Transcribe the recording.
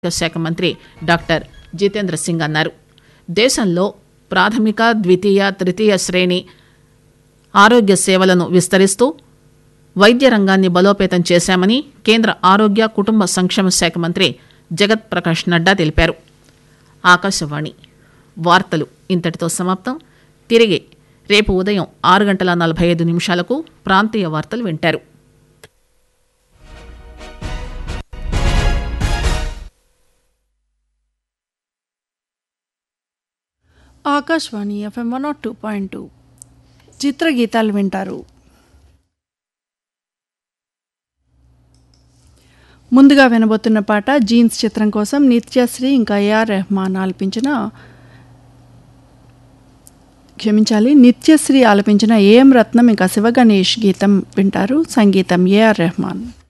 శాఖ మంత్రి డాక్టర్ జితేంద్ర సింగ్ అన్నారు దేశంలో ప్రాథమిక ద్వితీయ తృతీయ శ్రేణి ఆరోగ్య సేవలను విస్తరిస్తూ వైద్య రంగాన్ని బలోపేతం చేశామని కేంద్ర ఆరోగ్య కుటుంబ సంక్షేమ శాఖ మంత్రి జగత్ ప్రకాష్ నడ్డా తెలిపారు ఆకాశవాణి వార్తలు ఇంతటితో సమాప్తం తిరిగి రేపు ఉదయం ఆరు గంటల నలభై ఐదు నిమిషాలకు ప్రాంతీయ వార్తలు వింటారు Akashvani FM one naught two point two చిత్రగీతాలు వింటారు ముందుగా వినబోతున్న పాట జీన్స్ చిత్రం కోసం నిత్యశ్రీ ఇంకా ఏఆర్ రెహమాన్ ఆలపించిన క్షమించాలి నిత్యశ్రీ ఆలపించిన ఏఎం రత్నం ఇంకా శివగణేష్ గీతం వింటారు సంగీతం ఏఆర్ రెహమాన్